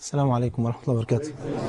السلام عليكم ورحمة الله وبركاته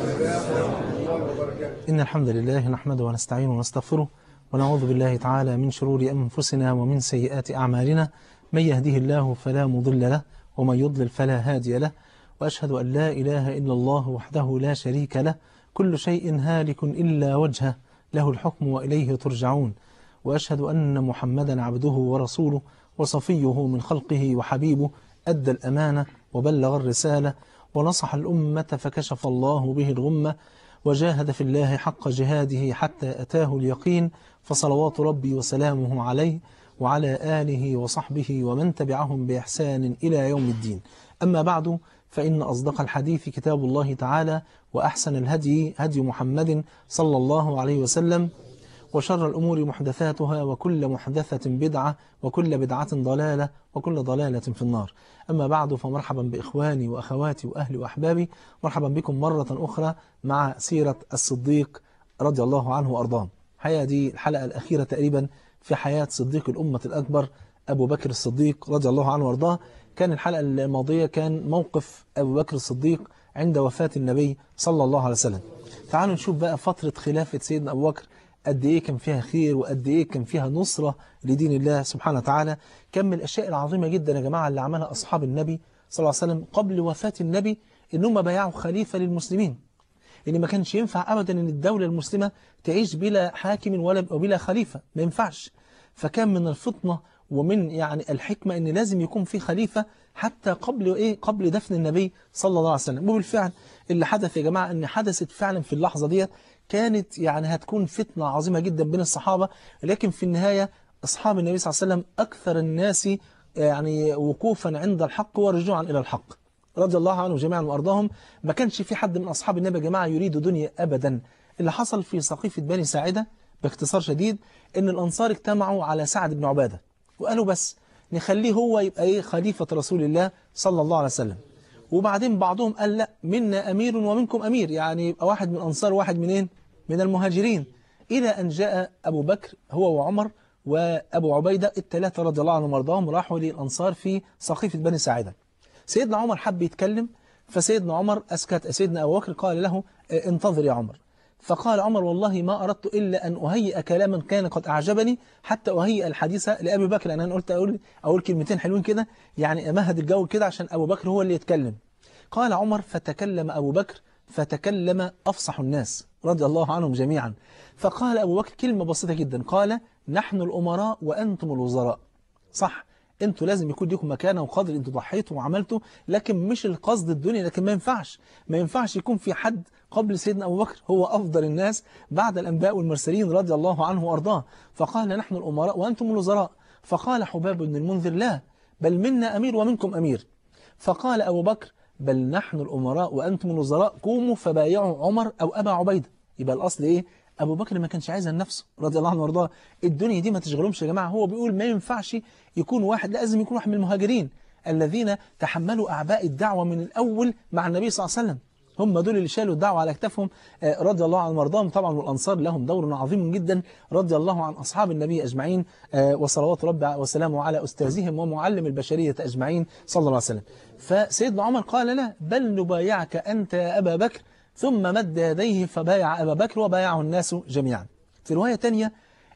إن الحمد لله نحمده ونستعينه ونستغفره ونعوذ بالله تعالى من شرور أنفسنا ومن سيئات أعمالنا من يهده الله فلا مضل له ومن يضلل فلا هادي له وأشهد أن لا إله إلا الله وحده لا شريك له كل شيء هالك إلا وجهه له الحكم وإليه ترجعون وأشهد أن محمدا عبده ورسوله وصفيه من خلقه وحبيبه أدى الأمانة وبلغ الرسالة ونصح الأمة فكشف الله به الغمة وجاهد في الله حق جهاده حتى أتاه اليقين فصلوات ربي وسلامه عليه وعلى آله وصحبه ومن تبعهم بإحسان إلى يوم الدين أما بعد فإن أصدق الحديث كتاب الله تعالى وأحسن الهدي هدي محمد صلى الله عليه وسلم وشر الأمور محدثاتها وكل محدثة بدعة وكل بدعة ضلالة وكل ضلالة في النار أما بعد فمرحبا بإخواني وأخواتي وأهلي وأحبابي مرحبا بكم مرة أخرى مع سيرة الصديق رضي الله عنه وأرضاه الحقيقة دي الحلقة الأخيرة تقريبا في حياة صديق الأمة الأكبر أبو بكر الصديق رضي الله عنه وأرضاه كان الحلقة الماضية كان موقف أبو بكر الصديق عند وفاة النبي صلى الله عليه وسلم تعالوا نشوف بقى فترة خلافة سيدنا أبو بكر قد إيه كان فيها خير وقد إيه كان فيها نصرة لدين الله سبحانه وتعالى كم من الأشياء العظيمة جدا يا جماعة اللي عملها أصحاب النبي صلى الله عليه وسلم قبل وفاة النبي إنهم بايعوا خليفة للمسلمين إن ما كانش ينفع أبدا إن الدولة المسلمة تعيش بلا حاكم ولا وبلا خليفة ما ينفعش فكان من الفطنة ومن يعني الحكمة إن لازم يكون في خليفة حتى قبل إيه قبل دفن النبي صلى الله عليه وسلم وبالفعل اللي حدث يا جماعة إن حدثت فعلا في اللحظة ديت كانت يعني هتكون فتنة عظيمة جدا بين الصحابة لكن في النهاية أصحاب النبي صلى الله عليه وسلم أكثر الناس يعني وقوفا عند الحق ورجوعا إلى الحق رضي الله عنهم جميعا وأرضاهم ما كانش في حد من أصحاب النبي يا جماعة يريد دنيا أبدا اللي حصل في سقيفة بني ساعدة باختصار شديد إن الأنصار اجتمعوا على سعد بن عبادة وقالوا بس نخليه هو يبقى إيه خليفة رسول الله صلى الله عليه وسلم وبعدين بعضهم قال لا منا أمير ومنكم أمير يعني يبقى واحد من أنصار واحد منين من المهاجرين إلى أن جاء أبو بكر هو وعمر وأبو عبيدة الثلاثة رضي الله عنهم وارضاهم راحوا للأنصار في سقيفة بني ساعدة سيدنا عمر حب يتكلم فسيدنا عمر أسكت سيدنا أبو بكر قال له انتظر يا عمر فقال عمر والله ما أردت إلا أن أهيئ كلاما كان قد أعجبني حتى أهيئ الحديث لأبي بكر لأن أنا قلت أقول, أقول كلمتين حلوين كده يعني أمهد الجو كده عشان أبو بكر هو اللي يتكلم قال عمر فتكلم أبو بكر فتكلم أفصح الناس رضي الله عنهم جميعا فقال أبو بكر كلمة بسيطة جدا قال نحن الأمراء وأنتم الوزراء صح انتوا لازم يكون لكم مكانه وقدر انتوا ضحيتوا وعملتوا لكن مش القصد الدنيا لكن ما ينفعش ما ينفعش يكون في حد قبل سيدنا أبو بكر هو أفضل الناس بعد الأنباء والمرسلين رضي الله عنه وأرضاه فقال نحن الأمراء وأنتم الوزراء فقال حباب بن المنذر لا بل منا أمير ومنكم أمير فقال أبو بكر بل نحن الأمراء وأنتم الوزراء قوموا فبايعوا عمر أو أبا عبيدة يبقى الأصل إيه أبو بكر ما كانش عايزها لنفسه رضي الله عنه وارضاه الدنيا دي ما تشغلهمش يا جماعة هو بيقول ما ينفعش يكون واحد لازم يكون واحد من المهاجرين الذين تحملوا أعباء الدعوة من الأول مع النبي صلى الله عليه وسلم هم دول اللي شالوا الدعوة على اكتافهم رضي الله عنهم وارضاهم طبعا والأنصار لهم دور عظيم جدا رضي الله عن أصحاب النبي أجمعين وصلوات رب وسلامه على أستاذهم ومعلم البشرية أجمعين صلى الله عليه وسلم فسيدنا عمر قال لا بل نبايعك أنت يا أبا بكر ثم مد يديه فبايع أبا بكر وبايعه الناس جميعا في رواية تانية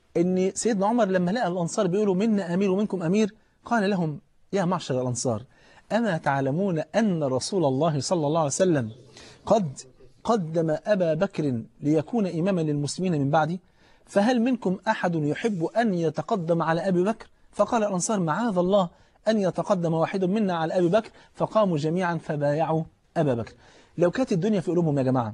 أن سيدنا عمر لما لقى الأنصار بيقولوا منا أمير ومنكم أمير قال لهم يا معشر الأنصار أما تعلمون أن رسول الله صلى الله عليه وسلم قد قدم أبا بكر ليكون إماما للمسلمين من بعدي فهل منكم أحد يحب أن يتقدم على أبي بكر فقال الأنصار معاذ الله أن يتقدم واحد منا على أبي بكر فقاموا جميعا فبايعوا أبا بكر لو كانت الدنيا في قلوبهم يا جماعة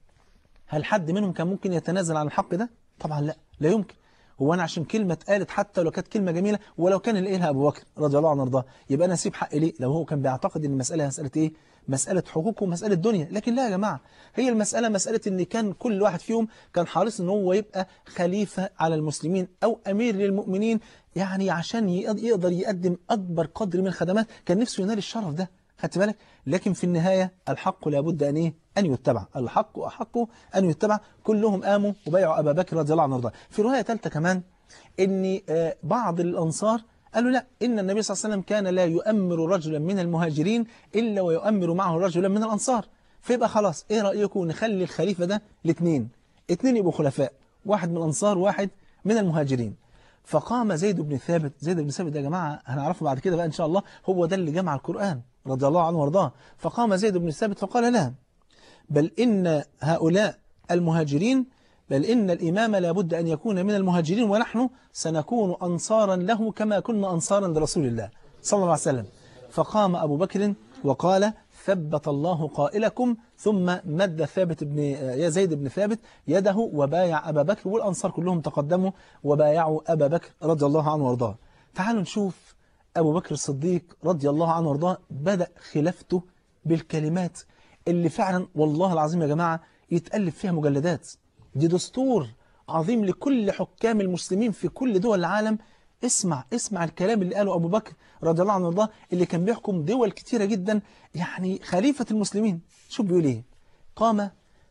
هل حد منهم كان ممكن يتنازل عن الحق ده؟ طبعا لا لا يمكن هو أنا عشان كلمة اتقالت حتى لو كانت كلمة جميلة ولو كان اللي قالها أبو بكر رضي الله عنه وارضاه يبقى أنا أسيب حقي ليه لو هو كان بيعتقد إن المسألة مسألة إيه مسألة حقوق ومسألة دنيا لكن لا يا جماعة هي المسألة مسألة إن كان كل واحد فيهم كان حريص إن هو يبقى خليفة على المسلمين أو أمير للمؤمنين يعني عشان يقدر يقدم أكبر قدر من الخدمات كان نفسه ينال الشرف ده خدت بالك لكن في النهاية الحق لابد أن إيه أن يتبع الحق أحق أن يتبع كلهم قاموا وبايعوا أبا بكر رضي الله عنه وارضاه في رواية ثالثة كمان إن بعض الأنصار قالوا لا إن النبي صلى الله عليه وسلم كان لا يؤمر رجلا من المهاجرين إلا ويؤمر معه رجلا من الأنصار فيبقى خلاص ايه رأيكم نخلي الخليفة ده الاثنين اثنين يبقوا خلفاء واحد من الأنصار واحد من المهاجرين فقام زيد بن ثابت زيد بن ثابت ده يا جماعة هنعرفه بعد كده بقى إن شاء الله هو ده اللي جمع القرآن رضي الله عنه وارضاه فقام زيد بن ثابت فقال لا بل إن هؤلاء المهاجرين بل إن الإمام لابد أن يكون من المهاجرين ونحن سنكون أنصارا له كما كنا أنصارا لرسول الله صلى الله عليه وسلم فقام أبو بكر وقال ثبت الله قائلكم ثم مد ثابت بن يا زيد بن ثابت يده وبايع أبا بكر والأنصار كلهم تقدموا وبايعوا أبا بكر رضي الله عنه وارضاه تعالوا نشوف أبو بكر الصديق رضي الله عنه وارضاه بدأ خلافته بالكلمات اللي فعلا والله العظيم يا جماعة يتألف فيها مجلدات دي دستور عظيم لكل حكام المسلمين في كل دول العالم اسمع اسمع الكلام اللي قاله أبو بكر رضي الله عنه وارضاه اللي كان بيحكم دول كتيرة جدا يعني خليفة المسلمين شو بيقول ايه قام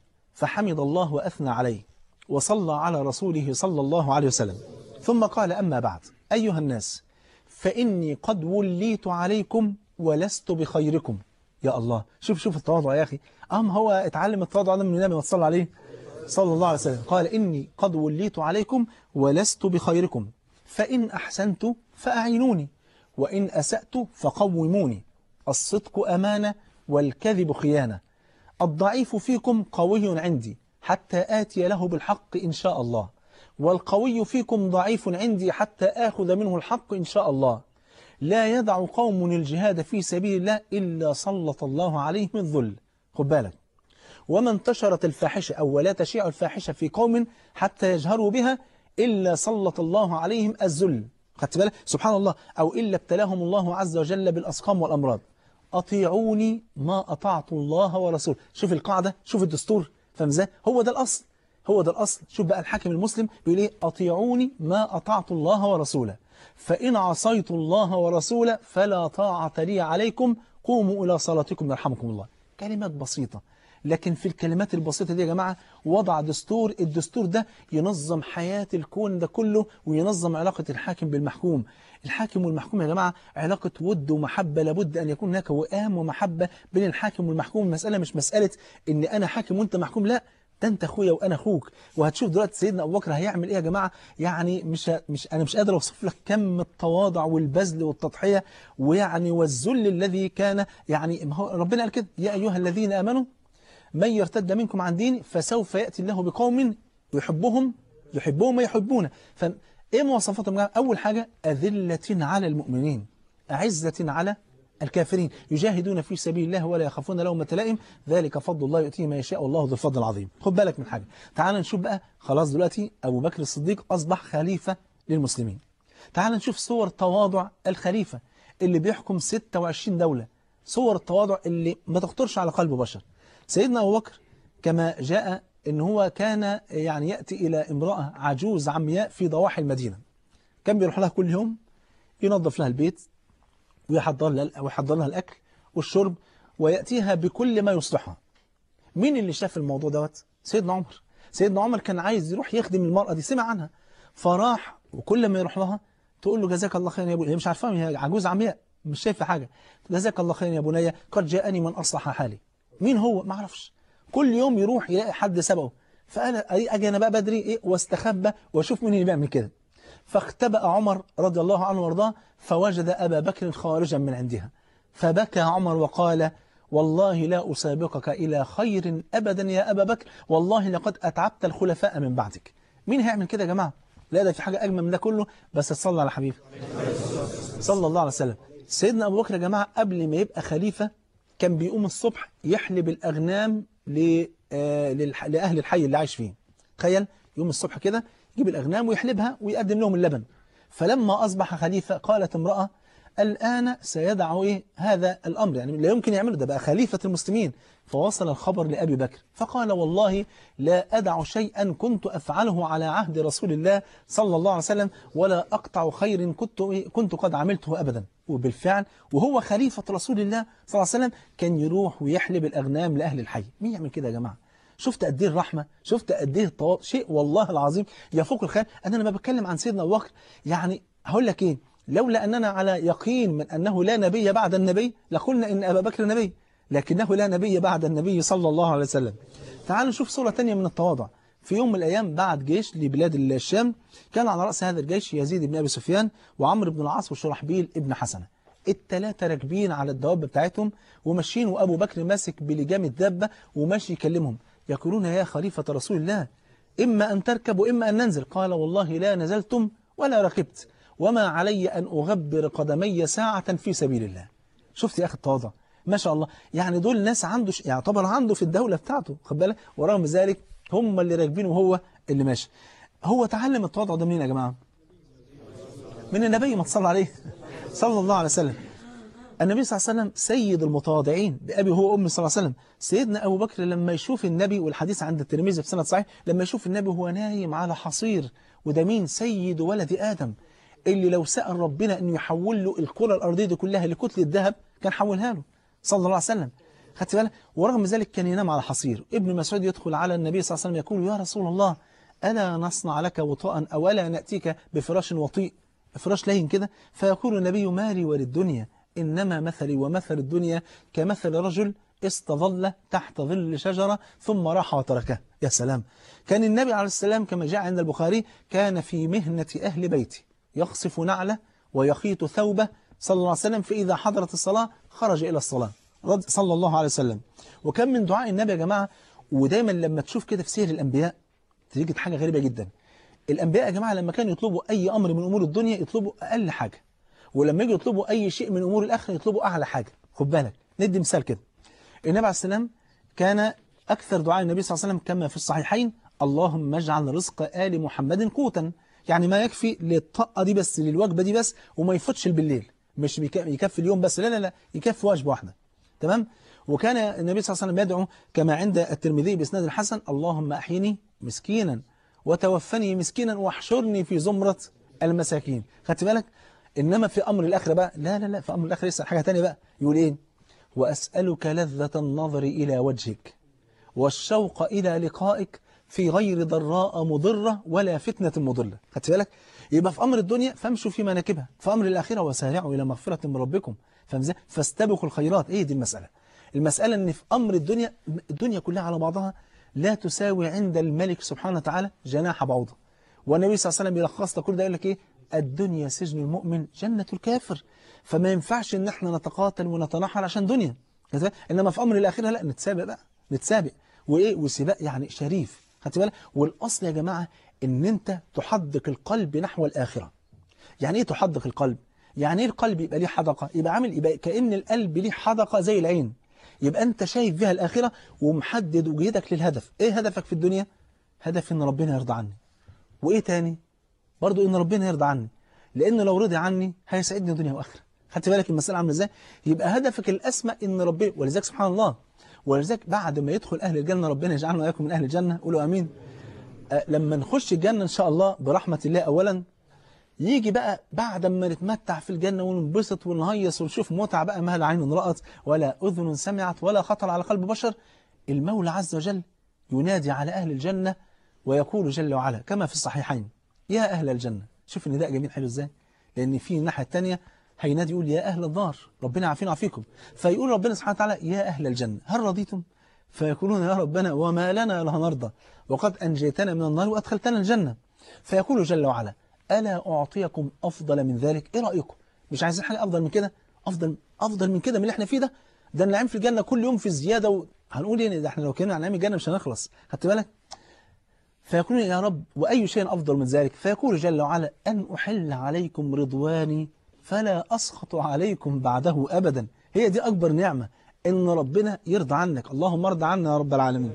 فحمد الله وأثنى عليه وصلى على رسوله صلى الله عليه وسلم ثم قال أما بعد أيها الناس فإني قد وليت عليكم ولست بخيركم يا الله شوف شوف التواضع يا أخي أم هو اتعلم التواضع ده من النبي ما تصلى عليه صلى الله عليه وسلم قال إني قد وليت عليكم ولست بخيركم فإن أحسنت فأعينوني وإن أسأت فقوموني الصدق أمانة والكذب خيانة الضعيف فيكم قوي عندي حتى آتي له بالحق إن شاء الله والقوي فيكم ضعيف عندي حتى آخذ منه الحق إن شاء الله لا يدع قوم الجهاد في سبيل الله إلا سلط الله عليهم الذل خد بالك وما انتشرت الفاحشة أو ولا تشيع الفاحشة في قوم حتى يجهروا بها إلا سلط الله عليهم الذل خدت بالك سبحان الله أو إلا ابتلاهم الله عز وجل بالأسقام والأمراض أطيعوني ما أطعت الله ورسوله شوف القاعدة شوف الدستور فاهم ازاي هو ده الأصل هو ده الأصل شوف بقى الحاكم المسلم بيقول ايه أطيعوني ما أطعت الله ورسوله فإن عصيت الله ورسوله فلا طاعة لي عليكم قوموا إلى صلاتكم يرحمكم الله كلمات بسيطة لكن في الكلمات البسيطة دي يا جماعة وضع دستور الدستور ده ينظم حياة الكون ده كله وينظم علاقة الحاكم بالمحكوم الحاكم والمحكوم يا جماعة علاقة ود ومحبة لابد أن يكون هناك وئام ومحبة بين الحاكم والمحكوم المسألة مش مسألة إن أنا حاكم وأنت محكوم لا ده انت اخويا وانا اخوك وهتشوف دلوقتي سيدنا ابو بكر هيعمل ايه يا جماعه يعني مش مش انا مش قادر اوصف لك كم التواضع والبذل والتضحيه ويعني والذل الذي كان يعني ما هو ربنا قال كده يا ايها الذين امنوا من يرتد منكم عن ديني فسوف ياتي الله بقوم يحبهم يحبهم ويحبونه فايه مواصفاتهم اول حاجه اذله على المؤمنين اعزه على الكافرين يجاهدون في سبيل الله ولا يخافون لومة لائم ذلك فضل الله يؤتيه ما يشاء والله ذو الفضل العظيم خد بالك من حاجة تعال نشوف بقى خلاص دلوقتي أبو بكر الصديق أصبح خليفة للمسلمين تعال نشوف صور تواضع الخليفة اللي بيحكم 26 دولة صور التواضع اللي ما تخطرش على قلب بشر سيدنا أبو بكر كما جاء ان هو كان يعني يأتي إلى امرأة عجوز عمياء في ضواحي المدينة كان بيروح لها كل يوم ينظف لها البيت ويحضر لها ويحضر لها الأكل والشرب ويأتيها بكل ما يصلحها مين اللي شاف الموضوع دوت سيدنا عمر سيدنا عمر كان عايز يروح يخدم المرأة دي سمع عنها فراح وكل ما يروح لها تقول له جزاك الله خيرا يا ابو هي مش عارفه هي عجوز عمياء مش شايفه حاجه جزاك الله خيرا يا بني قد جاءني من اصلح حالي مين هو ما اعرفش كل يوم يروح يلاقي حد سبقه فانا اجي انا بقى بدري ايه واستخبى واشوف مين اللي بيعمل كده فاختبأ عمر رضي الله عنه وارضاه فوجد أبا بكر خارجا من عندها فبكى عمر وقال والله لا أسابقك إلى خير أبدا يا أبا بكر والله لقد أتعبت الخلفاء من بعدك مين هيعمل كده يا جماعة لا ده في حاجة أجمل من ده كله بس تصلى على حبيبي صلى الله عليه وسلم سيدنا أبو بكر يا جماعة قبل ما يبقى خليفة كان بيقوم الصبح يحلب الأغنام لأهل الحي اللي عايش فيه تخيل يوم الصبح كده يجيب الأغنام ويحلبها ويقدم لهم اللبن فلما أصبح خليفة قالت امرأة الآن سيدع إيه هذا الأمر يعني لا يمكن يعمله ده بقى خليفة المسلمين فوصل الخبر لأبي بكر فقال والله لا أدع شيئا كنت أفعله على عهد رسول الله صلى الله عليه وسلم ولا أقطع خير كنت, كنت قد عملته أبدا وبالفعل وهو خليفة رسول الله صلى الله عليه وسلم كان يروح ويحلب الأغنام لأهل الحي مين يعمل كده يا جماعة شفت قد ايه الرحمة شفت قد ايه التواضع شيء والله العظيم يفوق الخيال أنا لما بتكلم عن سيدنا أبو بكر يعني هقول لك ايه لولا أننا على يقين من أنه لا نبي بعد النبي لقلنا إن أبا بكر نبي لكنه لا نبي بعد النبي صلى الله عليه وسلم تعالوا نشوف صورة تانية من التواضع في يوم من الأيام بعد جيش لبلاد الشام كان على رأس هذا الجيش يزيد بن أبي سفيان وعمرو بن العاص وشرحبيل ابن حسنة التلاتة راكبين على الدواب بتاعتهم وماشيين وأبو بكر ماسك بلجام الدابة وماشي يكلمهم يقولون يا خليفة رسول الله إما أن تركب وإما أن ننزل قال والله لا نزلتم ولا ركبت وما علي أن أغبر قدمي ساعة في سبيل الله شفت يا أخي التواضع ما شاء الله يعني دول ناس عنده ش... يعتبر عنده في الدولة بتاعته خد بالك ورغم ذلك هم اللي راكبين وهو اللي ماشي هو تعلم التواضع ده منين يا جماعة من النبي ما تصلى عليه صلى الله عليه وسلم النبي صلى الله عليه وسلم سيد المتواضعين بأبي هو أمي صلى الله عليه وسلم سيدنا أبو بكر لما يشوف النبي والحديث عند الترمذي في سنة صحيح لما يشوف النبي وهو نايم على حصير وده مين سيد ولد آدم اللي لو سأل ربنا أنه يحول له الكرة الأرضية دي كلها لكتلة ذهب كان حولها له صلى الله عليه وسلم خدت بالك ورغم ذلك كان ينام على حصير ابن مسعود يدخل على النبي صلى الله عليه وسلم يقول يا رسول الله ألا نصنع لك وطاء أو ألا نأتيك بفراش وطيء فراش لين كده فيقول النبي مالي وللدنيا إنما مثلي ومثل الدنيا كمثل رجل استظل تحت ظل شجرة ثم راح وتركه يا سلام كان النبي عليه السلام كما جاء عند البخاري كان في مهنة أهل بيته يخصف نعله ويخيط ثوبه صلى الله عليه وسلم فإذا حضرت الصلاة خرج إلى الصلاة صلى الله عليه وسلم وكان من دعاء النبي يا جماعة ودايما لما تشوف كده في سير الأنبياء تجد حاجة غريبة جدا الأنبياء يا جماعة لما كانوا يطلبوا أي أمر من أمور الدنيا يطلبوا أقل حاجة ولما يجوا يطلبوا أي شيء من أمور الآخرة يطلبوا أعلى حاجة خد بالك ندي مثال كده النبي عليه السلام كان أكثر دعاء النبي صلى الله عليه وسلم كما في الصحيحين اللهم اجعل رزق آل محمد قوتا يعني ما يكفي للطاقة دي بس للوجبة دي بس وما يفوتش بالليل مش يكفي اليوم بس لا لا لا يكفي وجبة واحدة تمام وكان النبي صلى الله عليه وسلم يدعو كما عند الترمذي بإسناد الحسن اللهم أحيني مسكينا وتوفني مسكينا واحشرني في زمرة المساكين خدت بالك إنما في أمر الآخرة بقى لا لا لا في أمر الآخرة يسأل حاجة تانية بقى يقول إيه وأسألك لذة النظر إلى وجهك والشوق إلى لقائك في غير ضراء مضرة ولا فتنة مضلة خدت بالك يبقى في أمر الدنيا فامشوا في مناكبها في أمر الآخرة وسارعوا إلى مغفرة من ربكم فاهم فاستبقوا الخيرات إيه دي المسألة المسألة أن في أمر الدنيا الدنيا كلها على بعضها لا تساوي عند الملك سبحانه وتعالى جناح بعوضة والنبي صلى الله عليه وسلم يلخص كل ده يقول لك إيه الدنيا سجن المؤمن جنة الكافر فما ينفعش ان احنا نتقاتل ونتنحر عشان دنيا انما في امر الاخره لا نتسابق بقى نتسابق وايه وسباق يعني شريف خدت بالك والاصل يا جماعه ان انت تحدق القلب نحو الاخره يعني ايه تحدق القلب يعني ايه القلب يبقى ليه حدقه يبقى عامل يبقى كان القلب ليه حدقه زي العين يبقى انت شايف بها الاخره ومحدد وجهتك للهدف ايه هدفك في الدنيا هدف ان ربنا يرضى عني وايه تاني برضو ان ربنا يرضى عني لانه لو رضي عني هيسعدني دنيا واخره خدت بالك المساله عامله ازاي يبقى هدفك الاسمى ان ربنا ولذلك سبحان الله ولذلك بعد ما يدخل اهل الجنه ربنا يجعلنا واياكم من اهل الجنه قولوا امين أه لما نخش الجنه ان شاء الله برحمه الله اولا يجي بقى بعد ما نتمتع في الجنة وننبسط ونهيص ونشوف متعة بقى ما لا عين رأت ولا أذن سمعت ولا خطر على قلب بشر المولى عز وجل ينادي على أهل الجنة ويقول جل وعلا كما في الصحيحين يا أهل الجنة شوف النداء جميل حلو ازاي لأن في الناحية الثانية هينادي يقول يا أهل النار ربنا عافينا وعافيكم فيقول ربنا سبحانه وتعالى يا أهل الجنة هل رضيتم فيقولون يا ربنا وما لنا لا نرضى وقد أنجيتنا من النار وأدخلتنا الجنة فيقول جل وعلا ألا أعطيكم أفضل من ذلك إيه رأيكم مش عايزين حاجة أفضل من كده أفضل أفضل من كده من اللي احنا فيه ده ده النعيم في الجنة كل يوم في زيادة و... هنقول ايه ده احنا لو كنا عن نعيم الجنة مش هنخلص خدت بالك فيقولون يا رب وأي شيء أفضل من ذلك فيقول جل وعلا أن أحل عليكم رضواني فلا أسخط عليكم بعده أبدا هي دي أكبر نعمة إن ربنا يرضى عنك اللهم ارضى عنا يا رب العالمين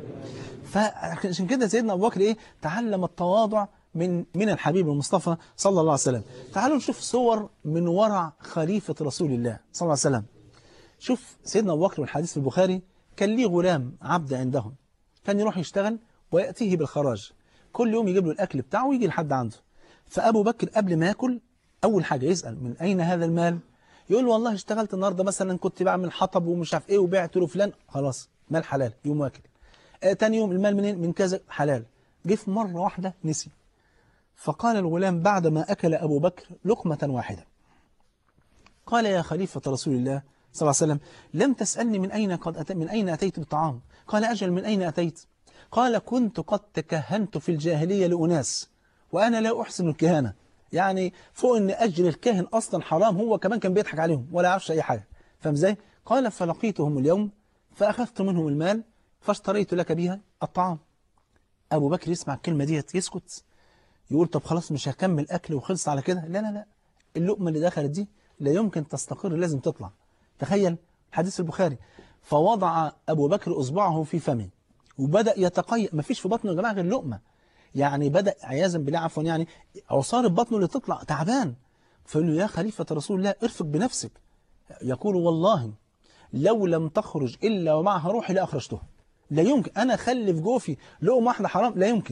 فعشان كده سيدنا أبو بكر إيه تعلم التواضع من من الحبيب المصطفى صلى الله عليه وسلم تعالوا نشوف صور من ورع خليفة رسول الله صلى الله عليه وسلم شوف سيدنا أبو بكر والحديث في البخاري كان ليه غلام عبد عندهم كان يروح يشتغل ويأتيه بالخراج كل يوم يجيب له الأكل بتاعه ويجي لحد عنده فأبو بكر قبل ما يأكل أول حاجة يسأل من أين هذا المال يقول له والله اشتغلت النهاردة مثلا كنت بعمل حطب ومش عارف ايه وبعت له فلان خلاص مال حلال يوم واكل آه تاني يوم المال منين من كذا حلال جه في مرة واحدة نسي فقال الغلام بعدما أكل أبو بكر لقمة واحدة قال يا خليفة رسول الله صلى الله عليه وسلم لم تسألني من أين قد أت... من أين أتيت بالطعام قال أجل من أين أتيت قال كنت قد تكهنت في الجاهلية لأناس وأنا لا أحسن الكهانة يعني فوق أن أجر الكاهن أصلا حرام هو كمان كان بيضحك عليهم ولا يعرفش أي حاجة فاهم ازاي؟ قال فلقيتهم اليوم فأخذت منهم المال فاشتريت لك بها الطعام أبو بكر يسمع الكلمة ديت يسكت يقول طب خلاص مش هكمل أكل وخلص على كده لا لا لا اللقمة اللي دخلت دي لا يمكن تستقر لازم تطلع تخيل حديث البخاري فوضع أبو بكر أصبعه في فمه وبدأ يتقيأ ما فيش في بطنه يا جماعة غير لقمة يعني بدأ عياذا بالله عفوا يعني عصارة بطنه اللي تطلع تعبان فقال له يا خليفة رسول الله ارفق بنفسك يقول والله لو لم تخرج إلا ومعها روحي لأخرجتها لا يمكن أنا أخلي في جوفي لقمة واحدة حرام لا يمكن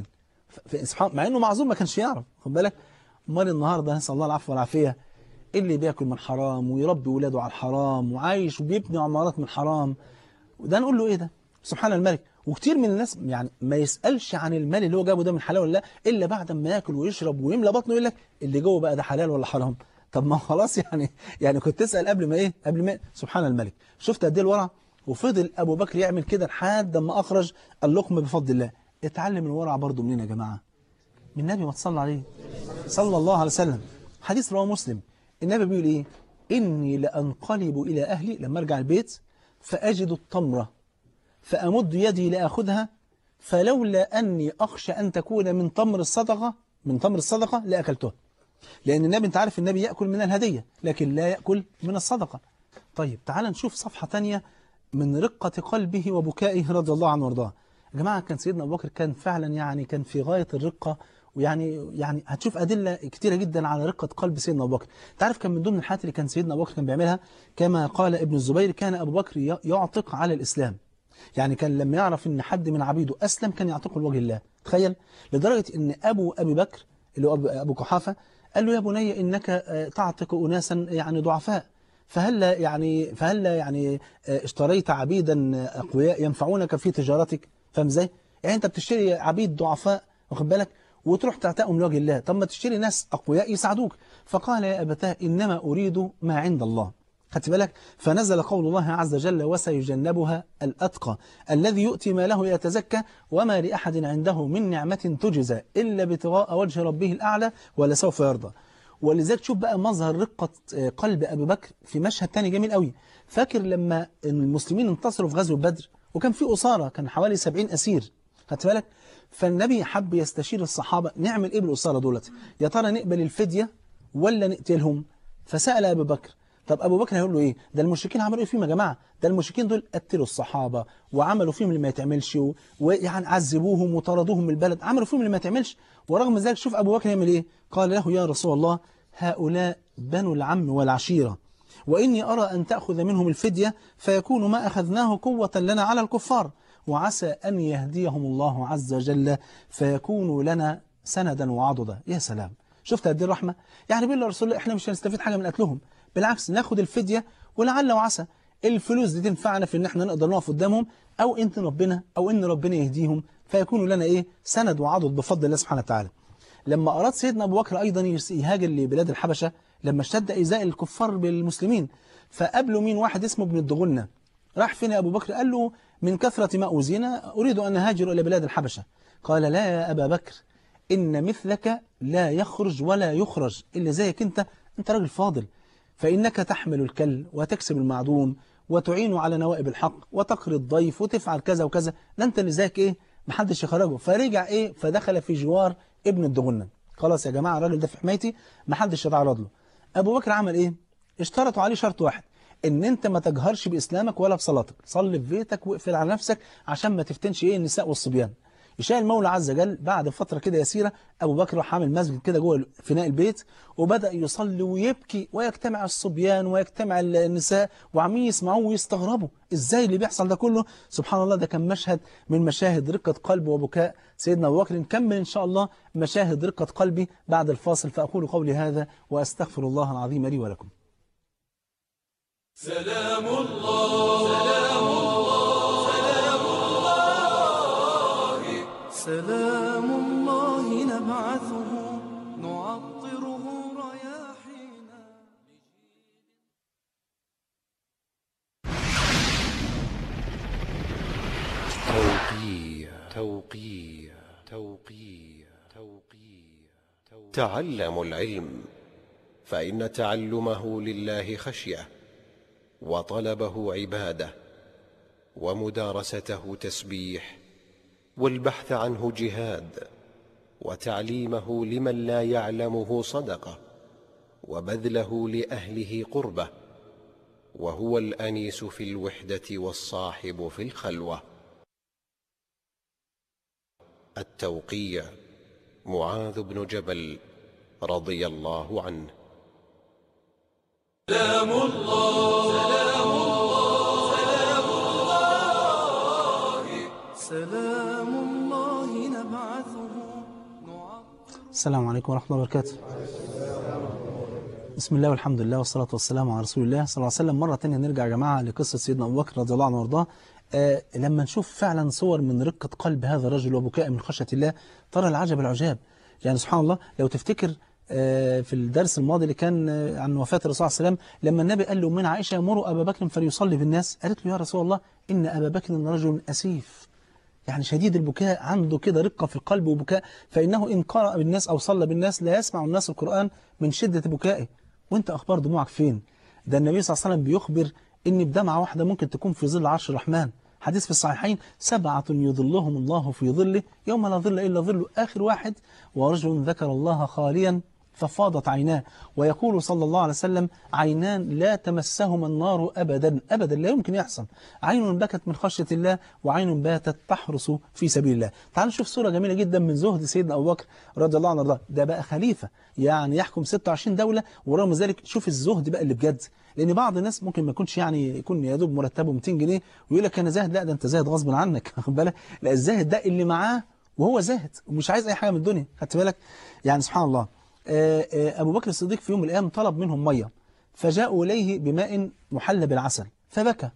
سبحان مع إنه معذور ما كانش يعرف خد بالك امال النهارده نسأل الله العفو والعافية اللي بياكل من حرام ويربي ولاده على الحرام وعايش وبيبني عمارات من حرام وده نقول له ايه ده سبحان الملك وكتير من الناس يعني ما يسألش عن المال اللي هو جابه ده من حلال ولا لا إلا بعد ما ياكل ويشرب ويملى بطنه يقول لك اللي جوه بقى ده حلال ولا حرام طب ما خلاص يعني يعني كنت تسأل قبل ما ايه قبل ما سبحان الملك شفت قد ايه الورع وفضل ابو بكر يعمل كده لحد ما اخرج اللقمه بفضل الله اتعلم الورع برضه منين يا جماعه من النبي ما تصلى عليه صلى الله عليه وسلم حديث رواه مسلم النبي بيقول ايه اني لانقلب الى اهلي لما ارجع البيت فاجد التمره فامد يدي لاخذها فلولا اني اخشى ان تكون من تمر الصدقه من تمر الصدقه لاكلتها لان النبي انت عارف النبي ياكل من الهديه لكن لا ياكل من الصدقه طيب تعال نشوف صفحه ثانيه من رقه قلبه وبكائه رضي الله عنه وارضاه يا جماعه كان سيدنا ابو بكر كان فعلا يعني كان في غايه الرقه ويعني يعني هتشوف أدلة كتيرة جدا على رقة قلب سيدنا أبو بكر تعرف كان من ضمن الحاجات اللي كان سيدنا أبو بكر كان بيعملها كما قال ابن الزبير كان أبو بكر يعتق على الإسلام يعني كان لما يعرف ان حد من عبيده أسلم كان يعتقه لوجه الله تخيل لدرجة ان أبو أبي بكر اللي هو أبو قحافة قال له يا بني إنك تعتق أناسا يعني ضعفاء فهل يعني فهل يعني اشتريت عبيدا أقوياء ينفعونك في تجارتك فاهم ازاي؟ يعني أنت بتشتري عبيد ضعفاء واخد بالك وتروح تعتقهم لوجه الله طب ما تشتري ناس أقوياء يساعدوك فقال يا أبتاه إنما أريد ما عند الله خدت بالك فنزل قول الله عز وجل وسيجنبها الأتقى الذي يؤتي ما له يتزكى وما لأحد عنده من نعمة تجزى إلا ابتغاء وجه ربه الأعلى ولسوف يرضى ولذلك تشوف بقى مظهر رقة قلب أبي بكر في مشهد تاني جميل قوي فاكر لما المسلمين انتصروا في غزوة بدر وكان في أسارة كان حوالي 70 أسير خدت بالك فالنبي حب يستشير الصحابة نعمل إيه بالأسارة دولت يا ترى نقبل الفدية ولا نقتلهم فسأل أبي بكر طب أبو بكر هيقول له إيه ده المشركين عملوا إيه فيهم يا جماعة ده المشركين دول قتلوا الصحابة وعملوا فيهم اللي ما يتعملش ويعني عذبوهم وطردوهم من البلد عملوا فيهم اللي ما يتعملش ورغم ذلك شوف أبو بكر يعمل إيه قال له يا رسول الله هؤلاء بنو العم والعشيرة وإني أرى أن تأخذ منهم الفدية فيكون ما أخذناه قوة لنا على الكفار وعسى أن يهديهم الله عز وجل فيكونوا لنا سندا وعضدا يا سلام شفت قد الرحمة يعني بيقول رسول الله إحنا مش هنستفيد حاجة من قتلهم بالعكس ناخد الفدية ولعل وعسى الفلوس دي تنفعنا في ان احنا نقدر نقف قدامهم او انت ربنا او ان ربنا يهديهم فيكونوا لنا ايه سند وعضد بفضل الله سبحانه وتعالى لما اراد سيدنا ابو بكر ايضا يهاجر لبلاد الحبشه لما اشتد ايذاء الكفار بالمسلمين فقابله مين واحد اسمه ابن الدغنه راح فين يا ابو بكر قال له من كثره ما اوذينا اريد ان اهاجر الى بلاد الحبشه قال لا يا ابا بكر ان مثلك لا يخرج ولا يخرج الا زيك انت انت راجل فاضل فإنك تحمل الكل وتكسب المعدوم وتعين على نوائب الحق وتقري الضيف وتفعل كذا وكذا ده انت اللي زيك ايه محدش يخرجه فرجع ايه فدخل في جوار ابن الدغنة خلاص يا جماعة الراجل ده في حمايتي محدش يتعرض له ابو بكر عمل ايه اشترطوا عليه شرط واحد ان انت ما تجهرش باسلامك ولا بصلاتك صلي في بيتك واقفل على نفسك عشان ما تفتنش ايه النساء والصبيان يشاء المولى عز وجل بعد فترة كده يسيرة أبو بكر راح عامل مسجد كده جوه فناء البيت وبدأ يصلي ويبكي ويجتمع الصبيان ويجتمع النساء وعمين يسمعوه ويستغربوا إزاي اللي بيحصل ده كله سبحان الله ده كان مشهد من مشاهد رقة قلب وبكاء سيدنا أبو بكر نكمل إن شاء الله مشاهد رقة قلبي بعد الفاصل فأقول قولي هذا وأستغفر الله العظيم لي ولكم سلام الله سلام الله سلام الله سلام الله نبعثه نعطره رياحينا توقيع توقيع توقيع تعلموا العلم فإن تعلمه لله خشية وطلبه عبادة ومدارسته تسبيح والبحث عنه جهاد وتعليمه لمن لا يعلمه صدقة وبذله لأهله قربة وهو الأنيس في الوحدة والصاحب في الخلوة التوقيع معاذ بن جبل رضي الله عنه سلام الله سلام الله سلام الله سلام الله نبعثه نعطر السلام عليكم ورحمة الله وبركاته بسم الله والحمد لله والصلاة والسلام على رسول الله صلى الله عليه وسلم مرة تانية نرجع يا جماعة لقصة سيدنا أبو بكر رضي الله عنه وارضاه آه لما نشوف فعلا صور من رقة قلب هذا الرجل وبكاء من خشية الله ترى العجب العجاب يعني سبحان الله لو تفتكر آه في الدرس الماضي اللي كان آه عن وفاة الرسول صلى الله عليه وسلم لما النبي قال له من عائشة مروا أبا بكر فليصلي بالناس قالت له يا رسول الله إن أبا بكر رجل أسيف يعني شديد البكاء عنده كده رقة في القلب وبكاء فإنه إن قرأ بالناس أو صلى بالناس لا يسمع الناس القرآن من شدة بكائه وانت أخبار دموعك فين ده النبي صلى الله عليه وسلم بيخبر إن بدمعة واحدة ممكن تكون في ظل عرش الرحمن حديث في الصحيحين سبعة يظلهم الله في ظله يوم لا ظل إلا ظله آخر واحد ورجل ذكر الله خاليا ففاضت عيناه ويقول صلى الله عليه وسلم عينان لا تمسهما النار أبدا أبدا لا يمكن يحصل عين بكت من خشية الله وعين باتت تحرس في سبيل الله تعالوا نشوف صورة جميلة جدا من زهد سيدنا أبو بكر رضي الله عنه وارضاه ده بقى خليفة يعني يحكم 26 دولة ورغم ذلك شوف الزهد بقى اللي بجد لأن بعض الناس ممكن ما يكونش يعني يكون يا دوب مرتبه 200 جنيه ويقول لك أنا زاهد لا ده أنت زاهد غصب عنك واخد بالك لا الزاهد ده اللي معاه وهو زاهد ومش عايز أي حاجة من الدنيا خدت بالك يعني سبحان الله آه، آه، أبو بكر الصديق في يوم من الأيام طلب منهم مية فجاءوا إليه بماء محلى بالعسل فبكى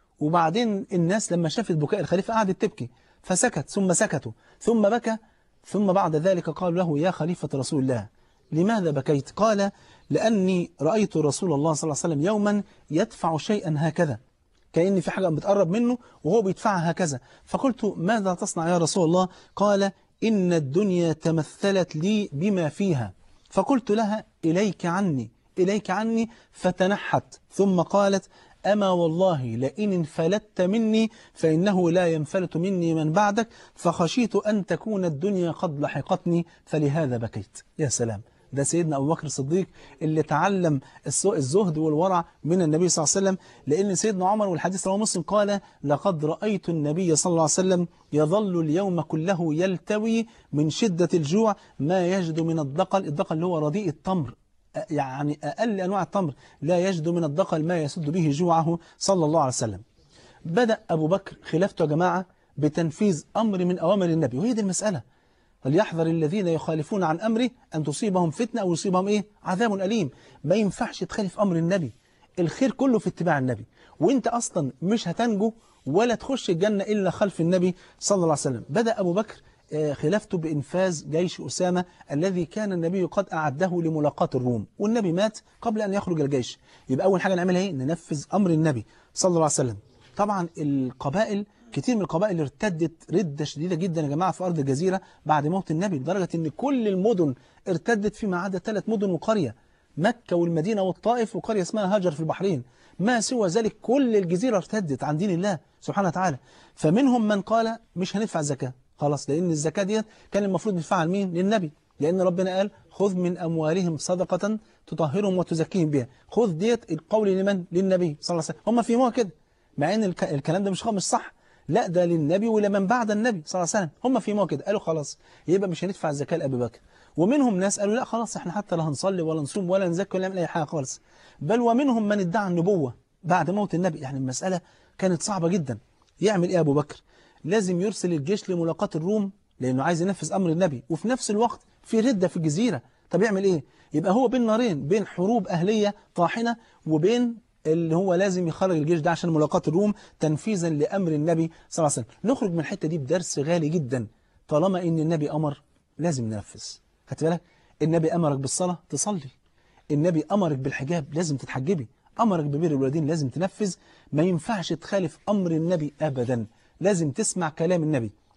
وبعدين الناس لما شافت بكاء الخليفة قعدت تبكي فسكت ثم سكتوا ثم بكى ثم بعد ذلك قالوا له يا خليفة رسول الله لماذا بكيت قال لأني رأيت رسول الله صلى الله عليه وسلم يوما يدفع شيئا هكذا كأن في حاجة بتقرب منه وهو بيدفعها هكذا فقلت ماذا تصنع يا رسول الله قال إن الدنيا تمثلت لي بما فيها فقلت لها إليك عني إليك عني فتنحت ثم قالت أما والله لئن انفلت مني فإنه لا ينفلت مني من بعدك فخشيت أن تكون الدنيا قد لحقتني فلهذا بكيت يا سلام ده سيدنا أبو بكر الصديق اللي تعلم الس- الزهد والورع من النبي صلى الله عليه وسلم لأن سيدنا عمر والحديث رواه مسلم قال لقد رأيت النبي صلى الله عليه وسلم يظل اليوم كله يلتوي من شدة الجوع ما يجد من الدقل الدقل اللي هو رديء التمر يعني أقل أنواع التمر لا يجد من الدقل ما يسد به جوعه صلى الله عليه وسلم بدأ أبو بكر خلافته يا جماعة بتنفيذ أمر من أوامر النبي وهي دي المسألة فليحذر الذين يخالفون عن أمره أن تصيبهم فتنة أو يصيبهم إيه؟ عذاب أليم ما ينفعش تخالف أمر النبي الخير كله في اتباع النبي وانت أصلا مش هتنجو ولا تخش الجنة إلا خلف النبي صلى الله عليه وسلم بدأ أبو بكر آه، خلافته بإنفاذ جيش أسامة الذي كان النبي قد أعده لملاقاة الروم والنبي مات قبل أن يخرج الجيش يبقى أول حاجة نعملها إيه؟ ننفذ أمر النبي صلى الله عليه وسلم طبعا القبائل كتير من القبائل ارتدت ردة شديدة جدا يا جماعة في أرض الجزيرة بعد موت النبي لدرجة أن كل المدن ارتدت فيما عدا ثلاث مدن وقرية مكة والمدينة والطائف وقرية اسمها هاجر في البحرين ما سوى ذلك كل الجزيرة ارتدت عن دين الله سبحانه وتعالى فمنهم من قال مش هندفع الزكاة خلاص لأن الزكاة ديت كان المفروض ندفعها لمين للنبي لأن ربنا قال خذ من أموالهم صدقة تطهرهم وتزكيهم بها خذ ديت القول لمن للنبي صلى الله عليه وسلم هم فهموها كده مع ان الك- الكلام ده مش مش صح لا ده للنبي ولمن بعد النبي صلى الله عليه وسلم هم فهموها كده قالوا خلاص يبقى مش هندفع الزكاة لأبي بكر ومنهم ناس قالوا لا خلاص احنا حتى لا هنصلي ولا نصوم ولا نزكي ولا نعمل أي حاجة خالص بل ومنهم من ادعى النبوة بعد موت النبي يعني المسألة كانت صعبة جدا يعمل ايه أبو بكر لازم يرسل الجيش لملاقاة الروم لأنه عايز ينفذ أمر النبي وفي نفس الوقت في ردة في الجزيرة طب يعمل ايه يبقى هو بين نارين بين حروب أهلية طاحنة وبين اللي هو لازم يخرج الجيش ده عشان ملاقاة الروم تنفيذا لأمر النبي صلى الله عليه وسلم نخرج من الحتة دي بدرس غالي جدا طالما ان النبي أمر لازم ننفذ خدت بالك النبي أمرك بالصلاة تصلي النبي أمرك بالحجاب لازم تتحجبي أمرك ببر الوالدين لازم تنفذ ما ينفعش تخالف أمر النبي أبدا لازم تسمع كلام النبي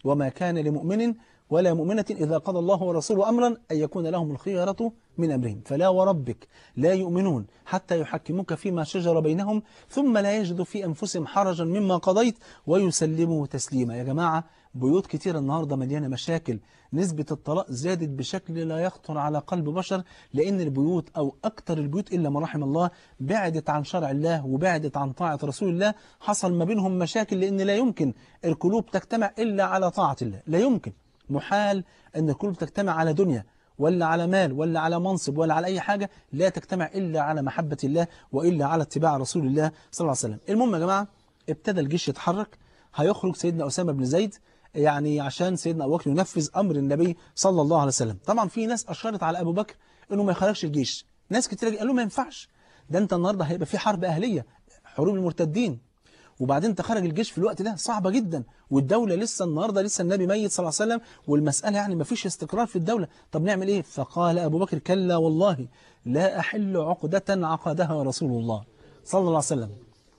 وما كان لمؤمن ولا مؤمنة إذا قضى الله ورسوله أمرا أن يكون لهم الخيرة من أمرهم فلا وربك لا يؤمنون حتى يحكموك فيما شجر بينهم ثم لا يجدوا في أنفسهم حرجا مما قضيت ويسلموا تسليما يا جماعة بيوت كتير النهاردة مليانة مشاكل نسبة الطلاق زادت بشكل لا يخطر على قلب بشر لأن البيوت أو أكتر البيوت إلا ما رحم الله بعدت عن شرع الله وبعدت عن طاعة رسول الله حصل ما بينهم مشاكل لأن لا يمكن القلوب تجتمع إلا على طاعة الله لا يمكن محال أن القلوب تجتمع على دنيا ولا على مال ولا على منصب ولا على أي حاجة لا تجتمع إلا على محبة الله وإلا على اتباع رسول الله صلى الله عليه وسلم المهم يا جماعة ابتدى الجيش يتحرك هيخرج سيدنا أسامة بن زيد يعني عشان سيدنا أبو بكر ينفذ أمر النبي صلى الله عليه وسلم طبعا في ناس أشرت على أبو بكر أنه ما يخرجش الجيش ناس كتير قالوا ما ينفعش ده أنت النهاردة هيبقى في حرب أهلية حروب المرتدين وبعدين تخرج الجيش في الوقت ده صعبة جدا والدولة لسه النهاردة لسه النبي ميت صلى الله عليه وسلم والمسألة يعني ما فيش استقرار في الدولة طب نعمل ايه فقال أبو بكر كلا والله لا أحل عقدة عقدها رسول الله صلى الله عليه وسلم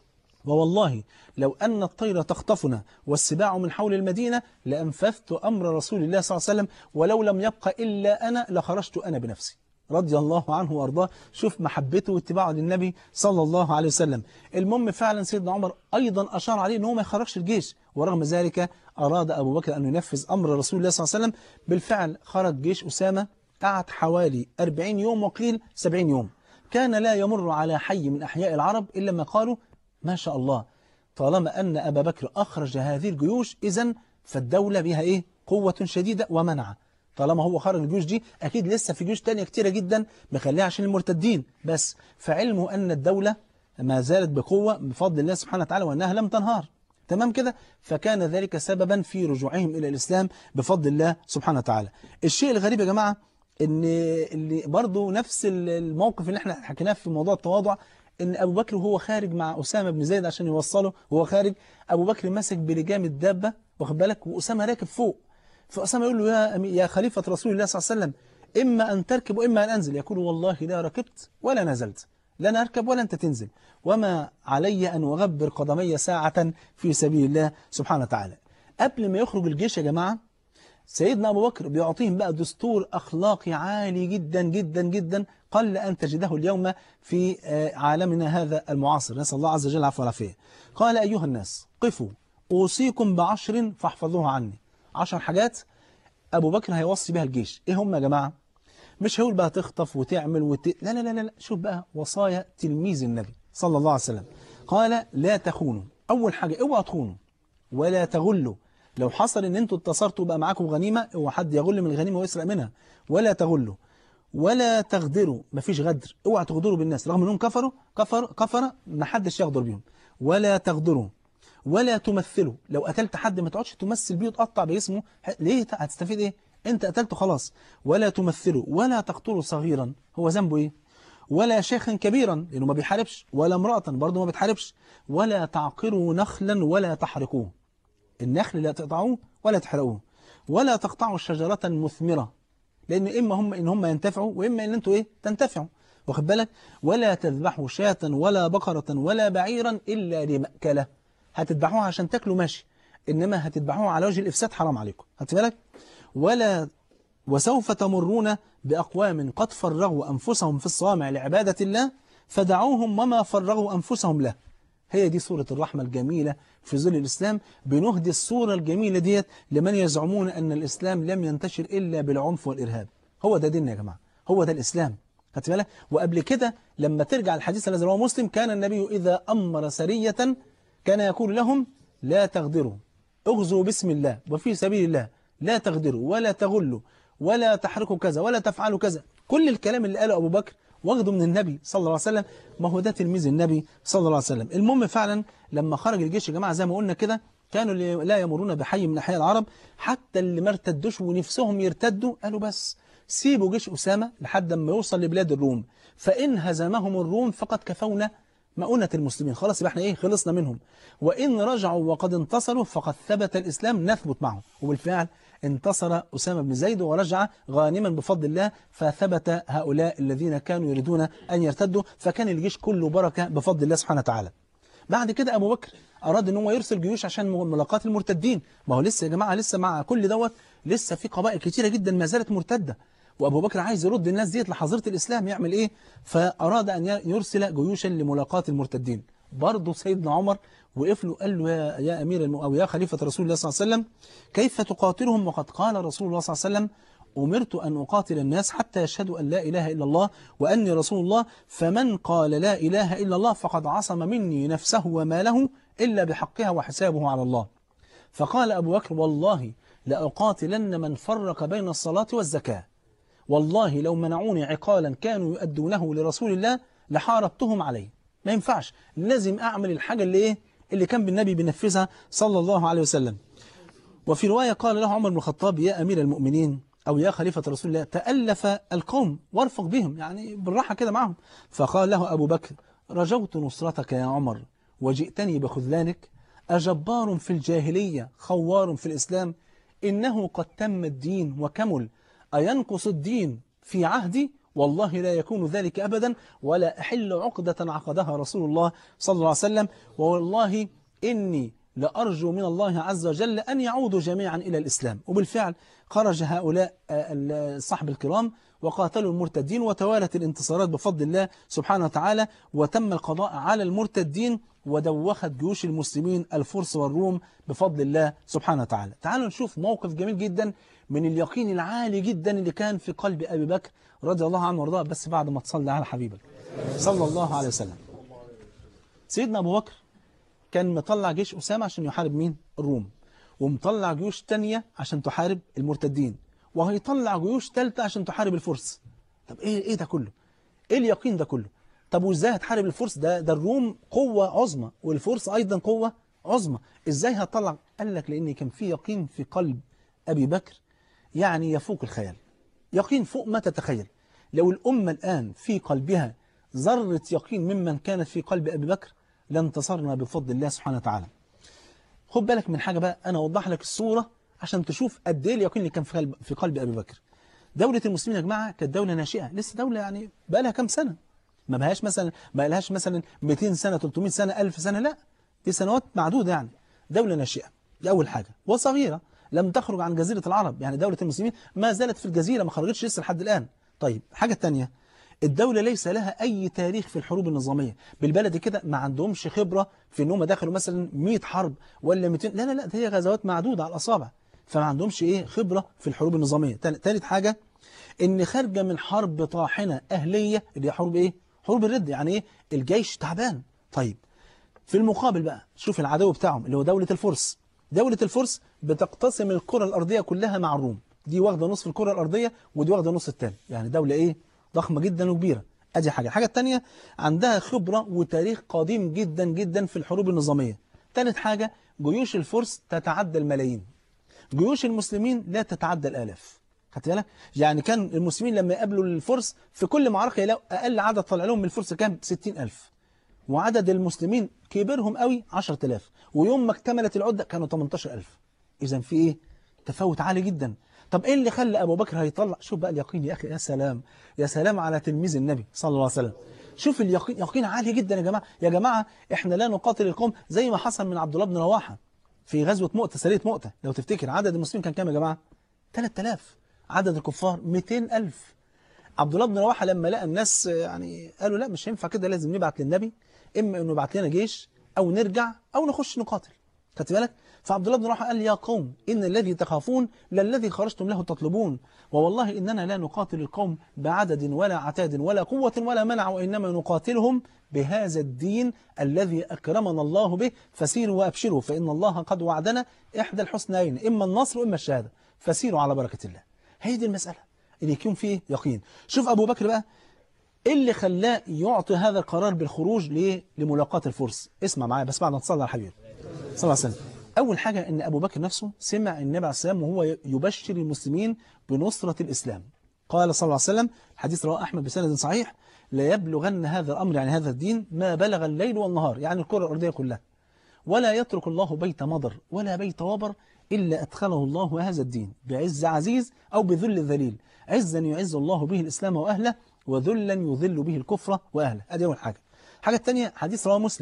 ووالله لو أن الطير تخطفنا والسباع من حول المدينة لأنفذت أمر رسول الله صلى الله عليه وسلم ولو لم يبق إلا أنا لخرجت أنا بنفسي رضي الله عنه وارضاه شوف محبته واتباعه للنبي صلى الله عليه وسلم المهم فعلا سيدنا عمر أيضا أشار عليه أنه ما يخرجش الجيش ورغم ذلك أراد أبو بكر أن ينفذ أمر رسول الله صلى الله عليه وسلم بالفعل خرج جيش أسامة قعد حوالي 40 يوم وقيل 70 يوم كان لا يمر على حي من أحياء العرب إلا ما قالوا ما شاء الله طالما أن أبا بكر أخرج هذه الجيوش إذا فالدولة بها إيه قوة شديدة ومنعه طالما هو خرج الجيوش دي أكيد لسه في جيوش تانية كتيرة جدا مخليها عشان المرتدين بس فعلمه أن الدولة ما زالت بقوة بفضل الله سبحانه وتعالى وأنها لم تنهار تمام كده فكان ذلك سببا في رجوعهم إلى الإسلام بفضل الله سبحانه وتعالى الشيء الغريب يا جماعة ان اللي برضه نفس الموقف اللي احنا حكيناه في موضوع التواضع ان ابو بكر وهو خارج مع اسامه بن زيد عشان يوصله وهو خارج ابو بكر ماسك بلجام الدابه واخد بالك واسامه راكب فوق فاسامه يقول له يا يا خليفه رسول الله صلى الله عليه وسلم اما ان تركب واما ان انزل يقول والله لا ركبت ولا نزلت لا انا اركب ولا انت تنزل وما علي ان اغبر قدمي ساعه في سبيل الله سبحانه وتعالى قبل ما يخرج الجيش يا جماعه سيدنا أبو بكر بيعطيهم بقى دستور أخلاقي عالي جدا جدا جدا قل أن تجده اليوم في عالمنا هذا المعاصر نسأل الله عز وجل العفو والعافية قال أيها الناس قفوا أوصيكم بعشر فاحفظوها عني عشر حاجات أبو بكر هيوصي بها الجيش إيه هم يا جماعة مش هيقول بقى تخطف وتعمل وت... لا لا لا لا شوف بقى وصايا تلميذ النبي صلى الله عليه وسلم قال لا تخونوا أول حاجة اوعوا تخونوا ولا تغلوا لو حصل ان انتوا اتصرتوا بقى معاكم غنيمة اوعى حد يغل من الغنيمة ويسرق منها ولا تغلوا ولا تغدروا مفيش غدر اوعى تغدروا بالناس رغم انهم كفروا كفر كفر ما حدش يغدر بيهم ولا تغدروا ولا تمثلوا لو قتلت حد ما تقعدش تمثل بيه وتقطع باسمه ليه هتستفيد ايه انت قتلته خلاص ولا تمثلوا ولا تقتلوا صغيرا هو ذنبه ايه ولا شيخا كبيرا لانه ما بيحاربش ولا امرأة برضه ما بتحاربش ولا تعقروا نخلا ولا تحرقوه النخل لا تقطعوه ولا تحرقوه ولا تقطعوا الشجرة المثمرة لأن إما هم إن هم ينتفعوا وإما إن أنتوا إيه تنتفعوا واخد بالك ولا تذبحوا شاة ولا بقرة ولا بعيرا إلا لمأكلة هتذبحوها عشان تاكلوا ماشي إنما هتذبحوها على وجه الإفساد حرام عليكم خدت بالك ولا وسوف تمرون بأقوام قد فرغوا أنفسهم في الصوامع لعبادة الله فدعوهم وما فرغوا أنفسهم له هي دي صورة الرحمة الجميلة في ظل الإسلام بنهدي الصورة الجميلة ديت لمن يزعمون أن الإسلام لم ينتشر إلا بالعنف والإرهاب هو ده ديننا يا جماعة هو ده الإسلام خدت بالك وقبل كده لما ترجع الحديث الذي رواه مسلم كان النبي إذا أمر سرية كان يقول لهم لا تغدروا اغزوا بسم الله وفي سبيل الله لا تغدروا ولا تغلوا ولا تحركوا كذا ولا تفعلوا كذا كل الكلام اللي قاله أبو بكر واخده من النبي صلى الله عليه وسلم ما هو ده تلميذ النبي صلى الله عليه وسلم المهم فعلا لما خرج الجيش يا جماعة زي ما قلنا كده كانوا لا يمرون بحي من أحياء العرب حتى اللي ما ارتدوش ونفسهم يرتدوا قالوا بس سيبوا جيش أسامة لحد ما يوصل لبلاد الروم فإن هزمهم الروم فقد كفونا مؤونة المسلمين خلاص يبقى احنا ايه خلصنا منهم وإن رجعوا وقد انتصروا فقد ثبت الإسلام نثبت معهم وبالفعل انتصر أسامة بن زيد ورجع غانما بفضل الله فثبت هؤلاء الذين كانوا يريدون أن يرتدوا فكان الجيش كله بركة بفضل الله سبحانه وتعالى بعد كده أبو بكر أراد أن هو يرسل جيوش عشان ملاقاة المرتدين ما هو لسه يا جماعة لسه مع كل دوت لسه في قبائل كتيرة جدا ما زالت مرتدة وأبو بكر عايز يرد الناس ديت لحظيرة الإسلام يعمل إيه فأراد أن يرسل جيوشا لملاقاة المرتدين برضه سيدنا عمر وقف له قال له يا, يا أمير الم... أو يا خليفة رسول الله صلى الله عليه وسلم كيف تقاتلهم وقد قال رسول الله صلى الله عليه وسلم أمرت أن أقاتل الناس حتى يشهدوا أن لا إله إلا الله وأني رسول الله فمن قال لا إله إلا الله فقد عصم مني نفسه وماله إلا بحقها وحسابه على الله فقال أبو بكر والله لأقاتلن من فرق بين الصلاة والزكاة والله لو منعوني عقالا كانوا يؤدونه لرسول الله لحاربتهم عليه ما ينفعش لازم أعمل الحاجة اللي إيه اللي كان بالنبي بينفذها صلى الله عليه وسلم وفي رواية قال له عمر بن الخطاب يا أمير المؤمنين أو يا خليفة رسول الله تألف القوم وارفق بهم يعني بالراحة كده معهم فقال له أبو بكر رجوت نصرتك يا عمر وجئتني بخذلانك أجبار في الجاهلية خوار في الإسلام إنه قد تم الدين وكمل أينقص الدين في عهدي والله لا يكون ذلك أبدا ولا أحل عقدة عقدها رسول الله صلى الله عليه وسلم والله إني لأرجو من الله عز وجل أن يعودوا جميعا إلى الإسلام وبالفعل خرج هؤلاء الصحب الكرام وقاتلوا المرتدين وتوالت الانتصارات بفضل الله سبحانه وتعالى وتم القضاء على المرتدين ودوخت جيوش المسلمين الفرس والروم بفضل الله سبحانه وتعالى تعالوا نشوف موقف جميل جدا من اليقين العالي جدا اللي كان في قلب أبي بكر رضي الله عنه وارضاه بس بعد ما تصلي على حبيبك صلى الله عليه وسلم سيدنا أبو بكر كان مطلع جيش أسامة عشان يحارب مين؟ الروم ومطلع جيوش تانية عشان تحارب المرتدين وهيطلع جيوش تالتة عشان تحارب الفرس طب ايه ايه ده كله ايه اليقين ده كله طب وازاي هتحارب الفرس ده ده الروم قوة عظمى والفرس ايضا قوة عظمى ازاي هتطلع قال لك لان كان في يقين في قلب ابي بكر يعني يفوق الخيال يقين فوق ما تتخيل لو الأمة الآن في قلبها ذرة يقين ممن كانت في قلب أبي بكر لانتصرنا بفضل الله سبحانه وتعالى خد بالك من حاجة بقى أنا أوضح لك الصورة عشان تشوف قد إيه اليقين اللي كان في قلب, في قلب أبي بكر دولة المسلمين يا جماعة كانت دولة ناشئة لسه دولة يعني بقى لها كام سنة ما بقاش مثلا ما لهاش مثلا 200 سنة 300 سنة 1000 سنة لا دي سنوات معدودة يعني دولة ناشئة دي أول حاجة وصغيرة لم تخرج عن جزيرة العرب يعني دولة المسلمين ما زالت في الجزيرة ما خرجتش لسه لحد الآن طيب حاجة تانية الدولة ليس لها أي تاريخ في الحروب النظامية بالبلد كده ما عندهمش خبرة في أنهم دخلوا مثلا 100 حرب ولا 200 لا لا لا هي غزوات معدودة على الأصابع فما عندهمش إيه خبرة في الحروب النظامية ثالث حاجة إن خارجة من حرب طاحنة أهلية اللي هي حروب إيه حروب الرد يعني إيه الجيش تعبان طيب في المقابل بقى شوف العدو بتاعهم اللي هو دولة الفرس دولة الفرس بتقتسم الكرة الأرضية كلها مع الروم دي واخدة نصف الكرة الأرضية ودي واخدة نص التاني يعني دولة إيه ضخمة جدا وكبيرة أدي حاجة الحاجة التانية عندها خبرة وتاريخ قديم جدا جدا في الحروب النظامية ثالث حاجة جيوش الفرس تتعدى الملايين جيوش المسلمين لا تتعدى الآلاف خدت بالك يعني كان المسلمين لما يقابلوا الفرس في كل معركة يلاقوا أقل عدد طلع لهم من الفرس كام 60000 وعدد المسلمين كبرهم قوي 10000 ويوم ما اكتملت العدة كانوا 18000 إذا في إيه تفاوت عالي جدا طب إيه اللي خلى أبو بكر هيطلع شوف بقى اليقين يا أخي يا سلام يا سلام على تلميذ النبي صلى الله عليه وسلم شوف اليقين يقين عالي جدا يا جماعة يا جماعة إحنا لا نقاتل القوم زي ما حصل من عبد الله بن رواحة في غزوة مؤتة سرية مؤتة لو تفتكر عدد المسلمين كان كام يا جماعة 3000 عدد الكفار 200000 عبد الله بن رواحة لما لقى الناس يعني قالوا لا مش هينفع كده لازم نبعت للنبي إما إنه يبعت لنا جيش أو نرجع أو نخش نقاتل خدت بالك فعبد الله بن رواحة قال يا قوم إن الذي تخافون للذي خرجتم له تطلبون ووالله إننا لا نقاتل القوم بعدد ولا عتاد ولا قوة ولا منع وإنما نقاتلهم بهذا الدين الذي أكرمنا الله به فسيروا وأبشروا فإن الله قد وعدنا إحدى الحسنين إما النصر وإما الشهادة فسيروا على بركة الله هي دي المسألة اللي يكون فيه يقين شوف أبو بكر بقى إيه اللي خلاه يعطي هذا القرار بالخروج ليه؟ لملاقاة الفرس اسمع معايا بس بعد ما تصلي على الحبيب صلى الله عليه وسلم أول حاجة أن أبو بكر نفسه سمع النبي عليه السلام وهو يبشر المسلمين بنصرة الإسلام قال صلى الله عليه وسلم الحديث رواه أحمد بسند صحيح لا يبلغن هذا الأمر يعني هذا الدين ما بلغ الليل والنهار يعني الكرة الأرضية كلها ولا يترك الله بيت مضر ولا بيت وبر إلا أدخله الله هذا الدين بعز عزيز أو بذل ذليل عزا يعز الله به الإسلام وأهله وذلا يذل به الكفر وأهله هذه أول حاجة الحاجة الثانية حديث رواه مسلم